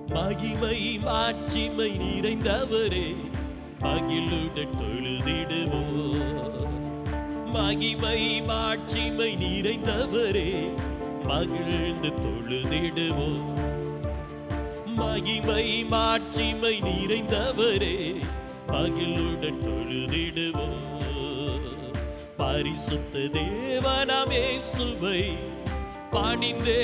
மகிமை மாட்சிமை நிறைந்தவரே மகிழுடன் தொழுதிடுவோம் மகிமை மாட்சிமை நிறைந்தவரே மகிழ்ந்து தொழுதிடுவோம் மகிமை மாட்சிமை நிறைந்தவரே மகிழுடன் தொழுதிடுவோம் பரிசுத்த தேவனமே சுவை பணிந்தே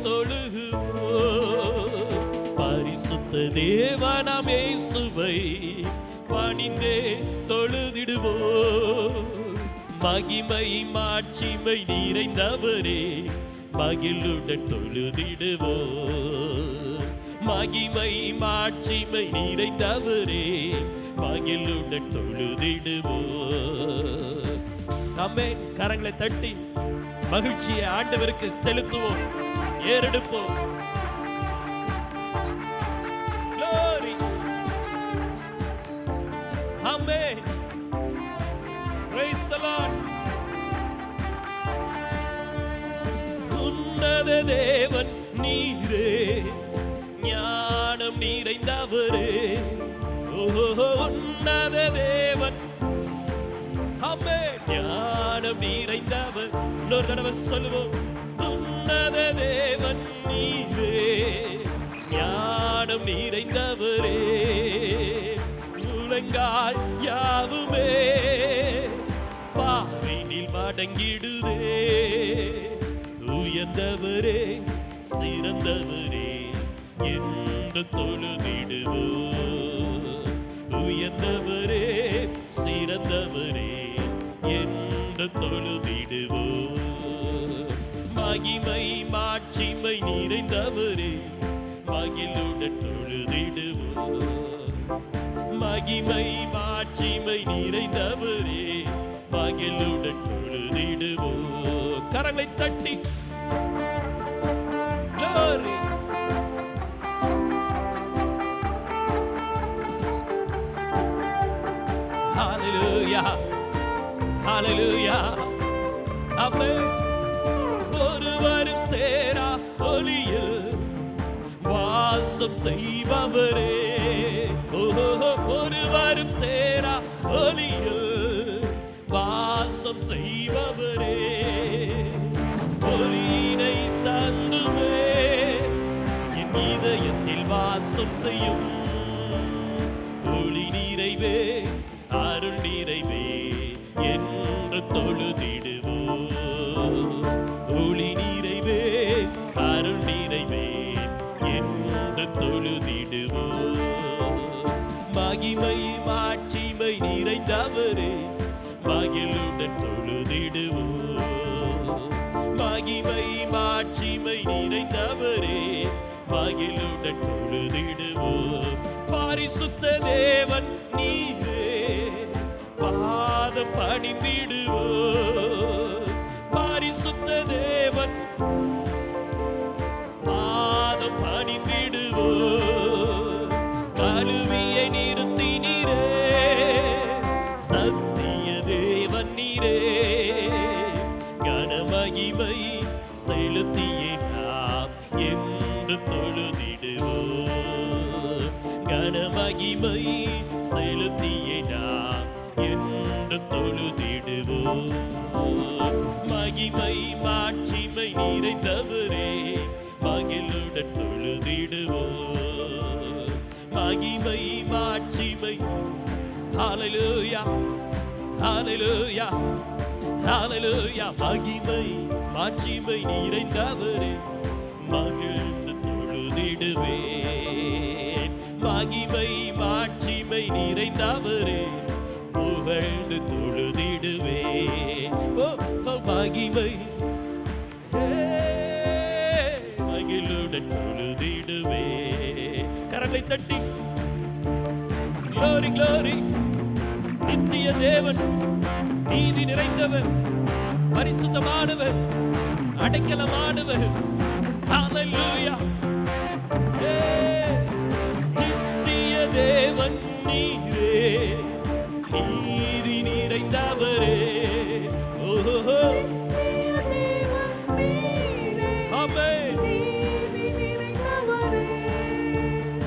தொழுகுவோம் பரிசுத்த தேவனமே சுவை பணிந்தே தொழுதிடுவோம் மகிமை மாட்சிமை நிறைந்தவரே மகிழுடன் தொழுதிடுவோம் மகிமை மாட்சிமை நிறைந்தவரே மகிழுடன் தொழுதிடுவோம் நம்மே கரங்களை தட்டி மகிழ்ச்சியை ஆண்டவருக்கு செலுத்துவோம் ஏறெடுப்போம் Glory. Amen. Praise the Lord. உன்னத தேவன் நீரே ஞானம் நிறைந்தவரே ஓஹோ உன்னத தேவன் அம்மே ஞானம் நிறைந்தவர் இன்னொரு தடவை சொல்லுவோம் உன்னத தேவன் நீரே ஞானம் நிறைந்தவரே முழங்கால் யாவுமே பாவினில் மடங்கிடுதே உயர்ந்தவரே சிறந்தவரே என்று தொழுதிடுவோ உயர்ந்தவரே சிறந்தவரே என்று தொழுதிடுவோ மகிமை மாட்சிமை நிறைந்தவரே மகிழுடன் தொழுதிடுவோ மகிமை மாட்சிமை நிறைந்தவரே மகிழுடன் தொழுதிடுவோ கரங்களை தட்டி Glory. Hallelujah. Hallelujah. Amen. ஒருவரும் சேரா ஒளியில் வாசம் செய்பவரே ஓஹோ ஒருவரும் சேரா ஒளியில் வாசம் செய்பவரே ஒளியினை தந்துமே என் இதயத்தில் வாசம் செய்யும் ஒளி நிறைவே அருள் நிறைவே என்று தொழுதிடுவோ ஒளி நிறைவே அருள் நிறைவே என்று தொழுதிடுவோ மகிமை மாட்சிமை நிறைந்தவரே மகிழுடன் தொழுதிடுவோ மகிமை மாட்சிமை நிறைந்தவரே மகிழுடன் தொழுதிடுவோ பரிசுத்த தேவன் நீரே பாதம் பணிந்திடுவோ பரிசுத்த தேவன் பாதம் பணிந்திடுவோ கழுவியை நிறுத்தினீரே சத்திய தேவன் நீரே கனமகிமை செலுத்தியே நாம் என்று தொழுதிடுவோ கனமகிமை செலுத்தியே நாம் என்று தொழுதிடுவோ மகிமை மாட்சிமை நிறைந்தவரே மகிழுடன் தொழுதிடுவோ மகிமை மாட்சிமை ஹalleluya ஹalleluya ஹalleluya மகிமை மாட்சிமை நிறைந்தவரே மகிழ்ந்து தொழுதிடுவேன் மகிமை மாட்சிமை நிறைந்தவரே புகழ்ந்து தொழுதிடுவேன் ஓ ஓ, மகிமை ஏ, மகிழுடன் தொழுதிடுவே கரங்களை தட்டி glory glory நித்திய தேவன் நீதி நிறைந்தவர் பரிசுத்தமானவர் அடைக்கலமானவர் ஹalleluya ஏ, நித்திய தேவன் நீரே நீதி நிறைந்தவரே ஓஹோ ஆமென்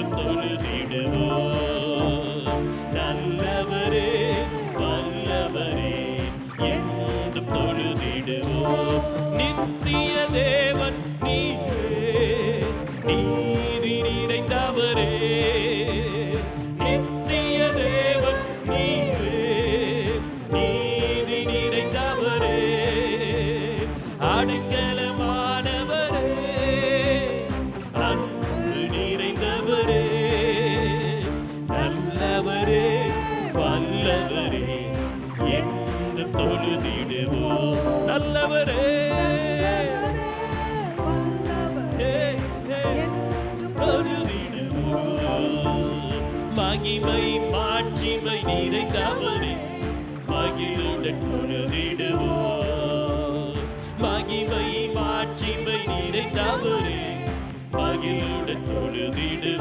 என்றும் தொழுதிடுவோம் நல்லவரே வல்லவரே என்றும் தொழுதிடுவோம் நித்திய தேவன் நீரே நீதி நிறைந்தவரே நித்திய தேவன் நீரே நீதி நிறைந்தவரே அடைக்கலமானவரே அன்பு நிறைந்தவரே நல்லவரே வல்லவரே என்று தொழுதிடுவோம் நல்லவரே ஏ, ஏ, தொழுதிடுவோம். மகிமை மாட்சிமை நிறைந்தவரே மகிழுடன் தொழுதிடுவோம் மகிமை மாட்சிமை நிறைந்தவரே மகிழுடன் தொழுதிடுவோம்